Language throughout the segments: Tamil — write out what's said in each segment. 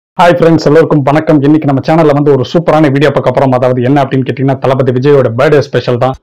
ஹாய் ஃப்ரெண்ட்ஸ் எல்லோருக்கும் வணக்கம் இன்னைக்கு நம்ம சேனல்ல வந்து ஒரு சூப்பரான வீடியோ பார்க்க போறோம் அதாவது என்ன அப்படின்னு கேட்டீங்கன்னா தளபதி விஜயோட பர்த்டே ஸ்பெஷல் தான்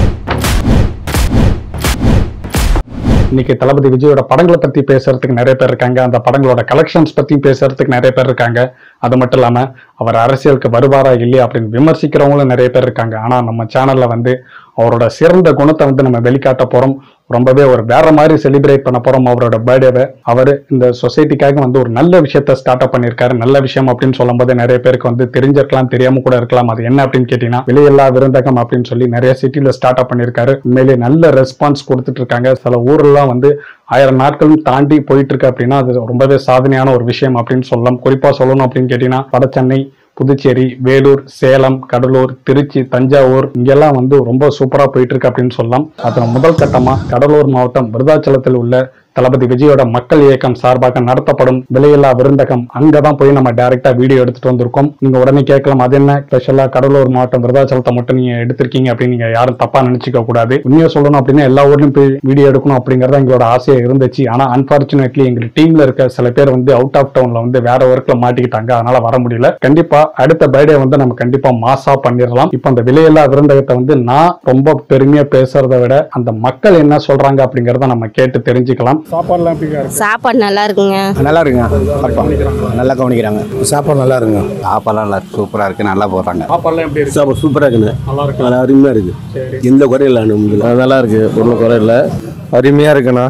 இன்னைக்கு தளபதி விஜயோட படங்களை பத்தி பேசுறதுக்கு நிறைய பேர் இருக்காங்க அந்த படங்களோட கலெக்ஷன்ஸ் பத்தி பேசுறதுக்கு நிறைய பேர் இருக்காங்க அது மட்டும் இல்லாம அவர் அரசியலுக்கு வருவாரா இல்லையா அப்படின்னு விமர்சிக்கிறவங்களும் நிறைய பேர் இருக்காங்க ஆனா நம்ம சேனல்ல வந்து அவரோட சிறந்த குணத்தை வந்து நம்ம வெளிக்காட்ட போறோம் ரொம்பவே ஒரு வேற மாதிரி செலிப்ரேட் பண்ண போறோம் அவரோட பர்த்டேவை அவர் இந்த சொசைட்டிக்காக வந்து ஒரு நல்ல விஷயத்த ஸ்டார்ட் அப் பண்ணியிருக்காரு நல்ல விஷயம் அப்படின்னு சொல்லும்போது நிறைய பேருக்கு வந்து தெரிஞ்சிருக்கலாம் தெரியாம கூட இருக்கலாம் அது என்ன அப்படின்னு கேட்டீங்கன்னா விலையில்லா விருந்தகம் அப்படின்னு சொல்லி நிறைய சிட்டில ஸ்டார்ட் அப் பண்ணியிருக்காரு உண்மையிலேயே நல்ல ரெஸ்பான்ஸ் கொடுத்துட்டு இருக்காங்க சில ஊர்லாம் வந்து ஆயிரம் நாட்களும் தாண்டி போயிட்டு இருக்கு அப்படின்னா அது ரொம்பவே சாதனையான ஒரு விஷயம் அப்படின்னு சொல்லலாம் குறிப்பா சொல்லணும் அப்படின்னு கேட்டீங்கன்னா வட சென்னை புதுச்சேரி வேலூர் சேலம் கடலூர் திருச்சி தஞ்சாவூர் இங்கெல்லாம் வந்து ரொம்ப சூப்பரா போயிட்டு இருக்கு அப்படின்னு சொல்லலாம் அதுல முதல் கட்டமா கடலூர் மாவட்டம் விருதாச்சலத்தில் உள்ள தளபதி விஜயோட மக்கள் இயக்கம் சார்பாக நடத்தப்படும் விலையில்லா விருந்தகம் அங்கதான் போய் நம்ம டைரக்டா வீடியோ எடுத்துட்டு வந்திருக்கோம் நீங்க உடனே கேட்கலாம் அது என்ன ஸ்பெஷலா கடலூர் மாவட்டம் விருதாச்சலத்தை மட்டும் நீங்க எடுத்திருக்கீங்க அப்படின்னு நீங்க யாரும் தப்பா நினைச்சுக்க கூடாது உண்மையா சொல்லணும் அப்படின்னா எல்லா ஊர்லயும் போய் வீடியோ எடுக்கணும் அப்படிங்கறது எங்களோட ஆசையா இருந்துச்சு ஆனா அன்பார்ச்சுனேட்லி எங்க டீம்ல இருக்க சில பேர் வந்து அவுட் ஆஃப் டவுன்ல வந்து வேற ஒர்க்ல மாட்டிக்கிட்டாங்க அதனால வர முடியல கண்டிப்பா அடுத்த பர்த்டே வந்து நம்ம கண்டிப்பா மாசா பண்ணிடலாம் இப்போ அந்த விலையில்லா விருந்தகத்தை வந்து நான் ரொம்ப பெருமையா பேசுறதை விட அந்த மக்கள் என்ன சொல்றாங்க அப்படிங்கறத நம்ம கேட்டு தெரிஞ்சுக்கலாம் சாப்பாடுலாம் எப்படி சாப்பாடு நல்லா இருக்குங்க நல்லா இருக்குங்க கரெக்டாக நல்லா கவனிக்கிறாங்க சாப்பாடு நல்லா இருக்குங்க சாப்பாடுலாம் நல்லா இருக்கு சூப்பராக இருக்கு நல்லா போடுறாங்க சாப்பாடுலாம் எப்படி இருக்கு சாப்பாடு சூப்பராக இருக்குண்ணே நல்லா இருக்கு நல்லா அருமையாக இருக்குது எந்த குறையும் இல்லை நம்மளுக்கு நல்லா இருக்கு ஒன்றும் குறை இல்லை அருமையாக இருக்குண்ணா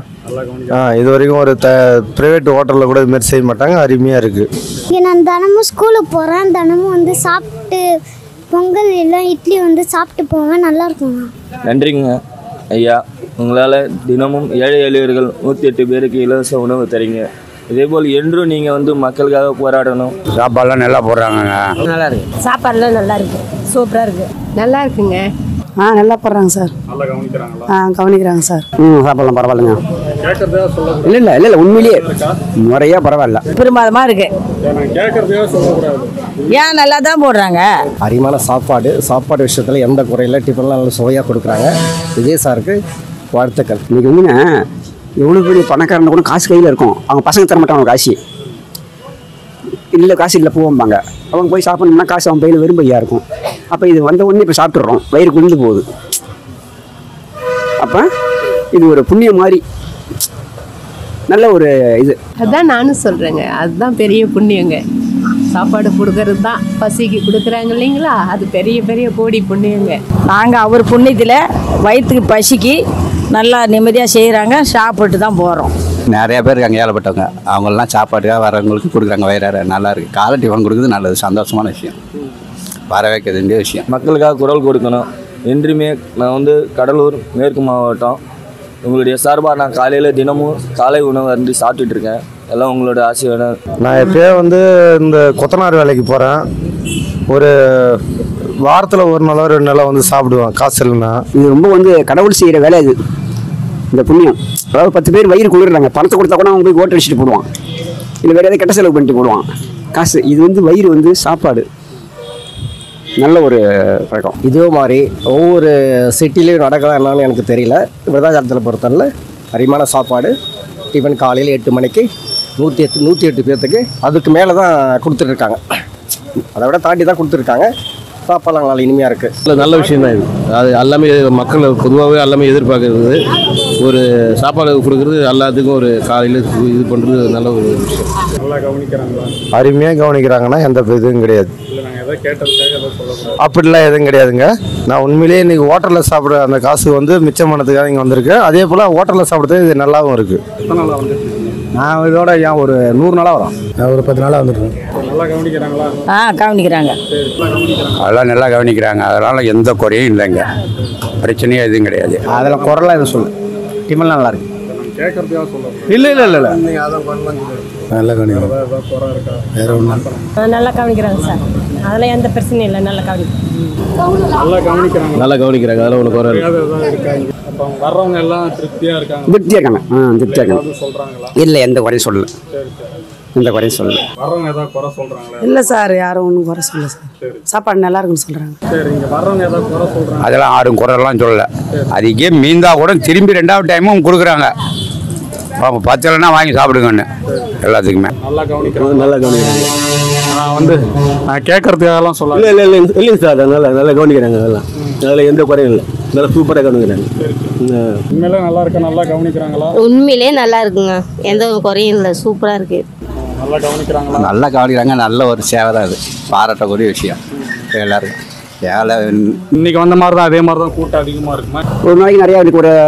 ஆ இது வரைக்கும் ஒரு த ப்ரைவேட் ஹோட்டலில் கூட இது மாதிரி செய்ய மாட்டாங்க அருமையாக இருக்குது இங்கே நான் தினமும் ஸ்கூலுக்கு போகிறேன் தினமும் வந்து சாப்பிட்டு பொங்கல் இல்லை இட்லி வந்து சாப்பிட்டு போவேன் நல்லா இருக்கும்ண்ணா நன்றிங்க ஐயா உங்களால் தினமும் ஏழை எளியவர்கள் நூற்றி எட்டு பேருக்கு இலவச உணவு தரீங்க இதேபோல் என்றும் நீங்கள் வந்து மக்களுக்காக போராடணும் சாப்பாடுலாம் நல்லா போடுறாங்கங்க சாப்பாடுலாம் நல்லா இருக்கு சூப்பரா இருக்கு நல்லா இருக்குங்க ஆ நல்லா போடுறாங்க சார் நல்லா கவனிக்கிறாங்களா ஆ கவனிக்கிறாங்க சார் ம் சாப்பாடுலாம் பரவாயில்லைங்க கேட்கறதா சொல்ல இல்லை இல்லை இல்லை இல்லை உண்மையிலேயே முறையாக பரவாயில்ல பெருமாதமாக இருக்கு நான் கேட்கறதையா சொல்லக்கூடாது ஏன் நல்லா தான் போடுறாங்க அருமையான சாப்பாடு சாப்பாடு விஷயத்தில் எந்த குறையில டிஃபன்லாம் நல்லா சுவையாக கொடுக்குறாங்க விஜய் சாருக்கு வாழ்த்துக்கள் இன்னைக்கு வந்துங்க எவ்வளோ பெரிய பணக்காரன் கூட காசு கையில் இருக்கும் அவங்க பசங்க தர மாட்டாங்க காசு இல்லை காசு இல்லை போவாம்பாங்க அவங்க போய் சாப்பிடணும்னா காசு அவன் பையில் வெறும் பையா இருக்கும் அப்போ இது வந்த உடனே இப்போ சாப்பிட்றோம் வயிறு குளிந்து போகுது அப்போ இது ஒரு புண்ணியம் மாதிரி நல்ல ஒரு இது அதான் நானும் சொல்கிறேங்க அதுதான் பெரிய புண்ணியங்க சாப்பாடு கொடுக்கறது தான் பசிக்கு கொடுக்குறாங்க இல்லைங்களா அது பெரிய பெரிய கோடி புண்ணியங்க நாங்கள் அவர் புண்ணியத்தில் வயிற்றுக்கு பசிக்கு நல்லா நிம்மதியாக செய்கிறாங்க சாப்பிட்டு தான் போகிறோம் நிறைய பேர் இருக்காங்க ஏழப்பட்டவங்க அவங்கெல்லாம் சாப்பாட்டுக்காக வரவங்களுக்கு கொடுக்குறாங்க வயிறார நல்லா இருக்குது காலை டிஃபன் கொடுக்குறது நல்லது சந்தோஷமான விஷயம் வர வைக்க வேண்டிய விஷயம் மக்களுக்காக குரல் கொடுக்கணும் என்றுமே நான் வந்து கடலூர் மேற்கு மாவட்டம் உங்களுடைய சார்பாக நான் காலையில் தினமும் காலை உணவு அருந்தி சாப்பிட்டுட்டு இருக்கேன் எல்லாம் உங்களோட ஆசையோட நான் எப்பயோ வந்து இந்த கொத்தனார் வேலைக்கு போகிறேன் ஒரு வாரத்தில் ஒரு நாளோ ரெண்டு நாளோ வந்து சாப்பிடுவேன் காசு இல்லைன்னா இது ரொம்ப வந்து கடவுள் செய்கிற வேலை இது இந்த புண்ணியம் அதாவது பத்து பேர் வயிறு குளிர்றாங்க பணத்தை கொடுத்தா கூட அவன் போய் ஓட்டு அடிச்சுட்டு போடுவான் இல்லை வேறு ஏதாவது கெட்ட செலவு பண்ணிட்டு போடுவான் காசு இது வந்து வயிறு வந்து சாப்பாடு நல்ல ஒரு பழக்கம் இதே மாதிரி ஒவ்வொரு சிட்டிலையும் நடக்கலாம் என்னன்னு எனக்கு தெரியல விருதாச்சலத்தில் பொறுத்தவரை அருமையான சாப்பாடு டிஃபன் காலையில் எட்டு மணிக்கு நூற்றி எட்டு நூற்றி எட்டு பேர்த்துக்கு அதுக்கு மேலே தான் கொடுத்துட்ருக்காங்க அதை விட தாண்டி தான் கொடுத்துருக்காங்க சாப்பாடுலாம் நல்லா இனிமையாக இருக்குது இல்லை நல்ல விஷயம் தான் இது அது எல்லாமே மக்கள் பொதுவாகவே எல்லாமே எதிர்பார்க்கறது ஒரு சாப்பாடு கொடுக்குறது எல்லாத்துக்கும் ஒரு காலையில் இது பண்ணுறது நல்ல ஒரு விஷயம் நல்லா கவனிக்கிறாங்களா அருமையாக கவனிக்கிறாங்கன்னா எந்த இதுவும் கிடையாது இல்ல நாங்க எதை கேட்டதுக்காக எதை சொல்லக்கூடாது அப்படிலாம் எதுவும் கிடையாதுங்க நான் உண்மையிலேயே இன்னைக்கு ஹோட்டலில் சாப்பிட்ற அந்த காசு வந்து மிச்சமானதுக்காக இங்கே வந்திருக்கேன் அதே போல் ஹோட்டலில் சாப்பிட்றது இது நல்லாவும் இருக்குது எத்தனை நாளா வந்து நான் இதோட ஏன் ஒரு நூறு நாளாக வரும் நான் ஒரு பத்து நாளாக வந்துருக்கேன் நல்லா கவனிக்கிறாங்களா ஆ கவனிக்கிறாங்க அதெல்லாம் நல்லா கவனிக்கிறாங்க அதனால் எந்த குறையும் இல்லைங்க பிரச்சனையும் எதுவும் கிடையாது அதெல்லாம் குறைலாம் எதுவும் சொல்லு டிஃபன்லாம் நல்லா இருக்கு நான் கேட்கறதையா சொல்லக்கூடாது இல்லை இல்லை இல்லை நல்லா கவனிக்கிறோம் ஏதாவது குறை இருக்கா வேறு ஒன்றும் நல்லா கவனிக்கிறாங்க சார் அதெல்லாம் எந்த பிரச்சனையும் இல்லை நல்லா கவனிக்கிறேன் நல்லா கவனிக்கிறாங்களா நல்லா கவனிக்கிறாங்க அதெல்லாம் ஒன்று குறை இல்லை. ஏதாவது ஏதாவது இருக்காங்க அப்ப அவங்க வர்றவங்க எல்லாம் திருப்தியா இருக்காங்க திருப்தியாக இருக்காங்க ஆ திருப்தியாக இருக்காங்க ஏதாவது சொல்றாங்களா இல்லை எந்த குறையும் சொல்லல சரி சரி எந்த குறையும் சொல்லல வர்றவங்க ஏதாவது குறை சொல்றாங்களா இல்லை சார் யாரும் ஒன்றும் குறை சொல்ல சார் சாப்பாடு நல்லா இருக்குன்னு சொல்கிறாங்க சரி இங்க வர்றவங்க ஏதாவது குறை சொல்றாங்க அதெல்லாம் ஆறும் குறையெல்லாம் சொல்லல அதுக்கே மீந்தா கூட திரும்பி ரெண்டாவது டைமும் கொடுக்குறாங்க அவங்க பச்சலைன்னா வாங்கி சாப்பிடுங்கன்னு எல்லாத்துக்குமே நல்லா கவனிக்கிறாங்க நல்லா கவனிக்கிறாங்க நான் வந்து நான் கேட்கறதுக்காகலாம் சொல்ல இல்லை இல்லை இல்லை இல்லைங்க சார் நல்லா நல்லா கவனிக்கிறாங்க அதெல்லாம் அதில் எந்த குறையும் இல்லை நல்லா சூப்பராக கவனிக்கிறாங்க ஆ. உண்மையிலே நல்லா இருக்க நல்லா கவனிக்கிறாங்களா உண்மையிலே நல்லா இருக்குங்க எந்த ஒரு குறையும் இல்லை சூப்பராக இருக்குது நல்லா கவனிக்கிறாங்களா நல்லா கவனிக்கிறாங்க நல்ல ஒரு சேவை தான் அது பாராட்டக்கூடிய விஷயம் எல்லாருக்கும் வேலை இன்னைக்கு வந்த மாதிரி தான் அதே மாதிரி தான் கூட்டம் அதிகமாக இருக்குமா ஒரு நாளைக்கு நிறையா எனக்கு ஒரு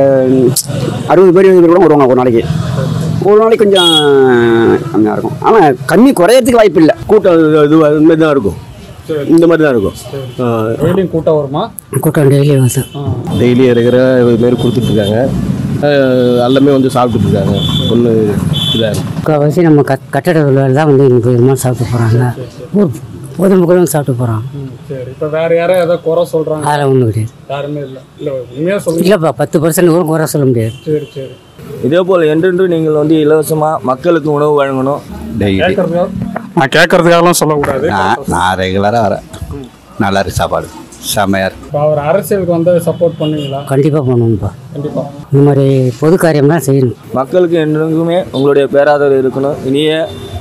அறுபது பேர் எழுபது பேர் கூட வருவாங்க ஒரு நாளைக்கு ஒரு நாளைக்கு கொஞ்சம் கம்மியாக இருக்கும் ஆனால் கம்மி குறையறதுக்கு வாய்ப்பு இல்லை கூட்டம் இது- இது இந்த மாதிரி தான் இருக்கும் இந்த மாதிரி தான் இருக்கும் ஆ. டெய்லியும் கூட்டம் வருமா கூட்டம் டெய்லி வரும் சார் டெய்லி இருக்கிற மாரி கொடுத்துட்ருக்காங்க எல்லாமே வந்து சாப்பிட்டுட்டு இருக்காங்க ஒன்று இதாக இருக்கு முக்கால்வாசி நம்ம கட் கட்டட தொழிலாளர் தான் வந்து இன்னைக்கு விதமாக சாப்பிட்டு போகிறாங்க ஊர் பொதுமக்களும் சாப்பிட்டு போகிறாங்க சரி இப்போ வேற யாரும் ஏதாவது குறை சொல்றாங்க அதெல்லாம் ஒன்றும் கிடையாது யாருமே இல்லை இல்லை உண்மையாக சொல்லுங்க இல்லைப்பா பத்து பர்சன்ட் கூட குறை சொல்ல முடியாது சரி சரி இதே போல் என்றென்று நீங்கள் வந்து இலவசமாக மக்களுக்கு உணவு வழங்கணும் டெய்லி கேட்கறதுக்காக நான் கேட்கறதுக்காகலாம் சொல்லக்கூடாது நான் நான் ரெகுலராக வரேன் நல்லா இருக்கு சாப்பாடு செம்மையாக இருக்கு இப்போ அவர் அரசியலுக்கு வந்து சப்போர்ட் பண்ணுவீங்களா கண்டிப்பாக பண்ணுவோம்ப்பா கண்டிப்பா இந்த மாதிரி பொது காரியம்லாம் செய்யணும் மக்களுக்கு என்றெங்குமே உங்களுடைய பேராதரவு இருக்கணும் இனிய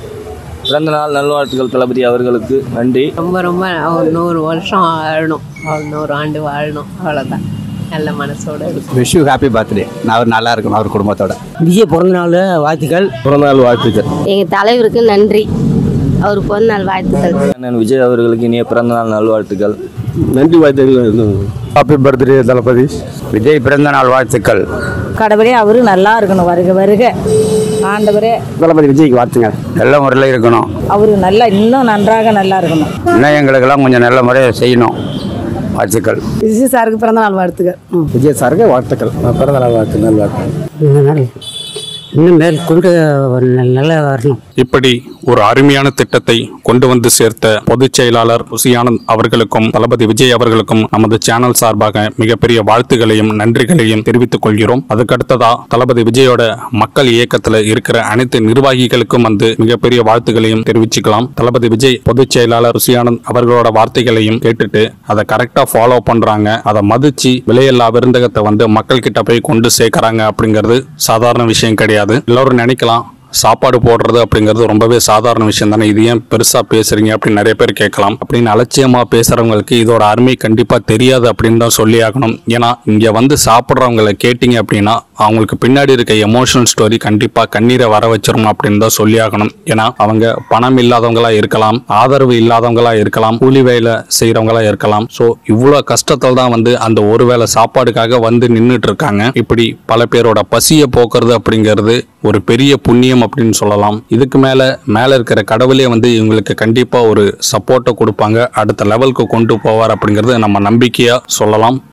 பிறந்த நாள் நல்வாழ்த்துக்கள் தளபதி அவர்களுக்கு நன்றி ரொம்ப ரொம்ப ஒரு நூறு வருஷம் வாழணும் அவர் நூறு ஆண்டு வாழணும் அவ்வளோதான் நல்ல மனசோட இருக்கு விஷ் யூ ஹாப்பி பர்த்டே நான் அவர் நல்லா இருக்கணும் அவர் குடும்பத்தோட விஜய் பிறந்த நாள் வாழ்த்துக்கள் பிறந்தநாள் வாழ்த்துக்கள் எங்கள் தலைவருக்கு நன்றி அவர் பிறந்த நாள் வாழ்த்துக்கள் அண்ணன் விஜய் அவர்களுக்கு இனிய பிறந்த நாள் நல்வாழ்த்துக்கள் நன்றி வாழ்த்துக்கள் ஹாப்பி பர்த்டே தளபதி விஜய் பிறந்த நாள் வாழ்த்துக்கள் கடவுளே அவரு நல்லா இருக்கணும் வருக வருக ஆண்டவரே தளபதி விஜய்க்கு வாழ்த்துங்க நல்ல முறையில் இருக்கணும் அவரு நல்லா இன்னும் நன்றாக நல்லா இருக்கணும் இன்னும் எங்களுக்கெல்லாம் கொஞ்சம் நல்ல முறையில் செய்யணும் வாழ்த்துக்கள் விஜய் சாருக்கு பிறந்த நாள் வாழ்த்துக்கள் விஜய் சாருக்கு வாழ்த்துக்கள் பிறந்த நாள் வாழ்த்து நல் வாழ்த்து இந்த நாள் இன்னும் மேல் கொண்டு நல்லா வரணும் இப்படி ஒரு அருமையான திட்டத்தை கொண்டு வந்து சேர்த்த பொதுச் செயலாளர் ருசியானந்த் அவர்களுக்கும் தளபதி விஜய் அவர்களுக்கும் நமது சேனல் சார்பாக மிகப்பெரிய வாழ்த்துகளையும் நன்றிகளையும் தெரிவித்துக் கொள்கிறோம் அதுக்கடுத்ததா தளபதி விஜயோட மக்கள் இயக்கத்துல இருக்கிற அனைத்து நிர்வாகிகளுக்கும் வந்து மிகப்பெரிய வாழ்த்துகளையும் தெரிவிச்சுக்கலாம் தளபதி விஜய் பொதுச் செயலாளர் ருசியானந்த் அவர்களோட வார்த்தைகளையும் கேட்டுட்டு அதை கரெக்டா ஃபாலோ பண்றாங்க அதை மதிச்சு விலையில்லா விருந்தகத்தை வந்து மக்கள் கிட்ட போய் கொண்டு சேர்க்கறாங்க அப்படிங்கிறது சாதாரண விஷயம் கிடையாது எல்லாரும் நினைக்கலாம் சாப்பாடு போடுறது அப்படிங்கிறது ரொம்பவே சாதாரண விஷயம் தானே இது ஏன் பெருசா பேசுறீங்க அப்படின்னு நிறைய பேர் கேட்கலாம் அப்படின்னு அலட்சியமா பேசுறவங்களுக்கு இதோட அருமை கண்டிப்பா தெரியாது அப்படின்னு தான் சொல்லி ஆகணும் ஏன்னா இங்க வந்து சாப்பிட்றவங்களை கேட்டீங்க அப்படின்னா அவங்களுக்கு பின்னாடி இருக்க எமோஷனல் ஸ்டோரி கண்டிப்பா கண்ணீரை வர வச்சிரும் அப்படின்னு தான் சொல்லி ஆகணும் ஏன்னா அவங்க பணம் இல்லாதவங்களா இருக்கலாம் ஆதரவு இல்லாதவங்களா இருக்கலாம் கூலி வேலை செய்யறவங்களா இருக்கலாம் ஸோ இவ்வளோ கஷ்டத்தில் தான் வந்து அந்த ஒரு வேளை சாப்பாடுக்காக வந்து நின்றுட்டு இருக்காங்க இப்படி பல பேரோட பசியை போக்குறது அப்படிங்கிறது ஒரு பெரிய புண்ணியம் அப்படின்னு சொல்லலாம் இதுக்கு மேல மேல இருக்கிற கடவுளே வந்து இவங்களுக்கு கண்டிப்பா ஒரு சப்போர்ட்டை கொடுப்பாங்க அடுத்த லெவலுக்கு கொண்டு போவார் அப்படிங்கிறது நம்ம நம்பிக்கையா சொல்லலாம்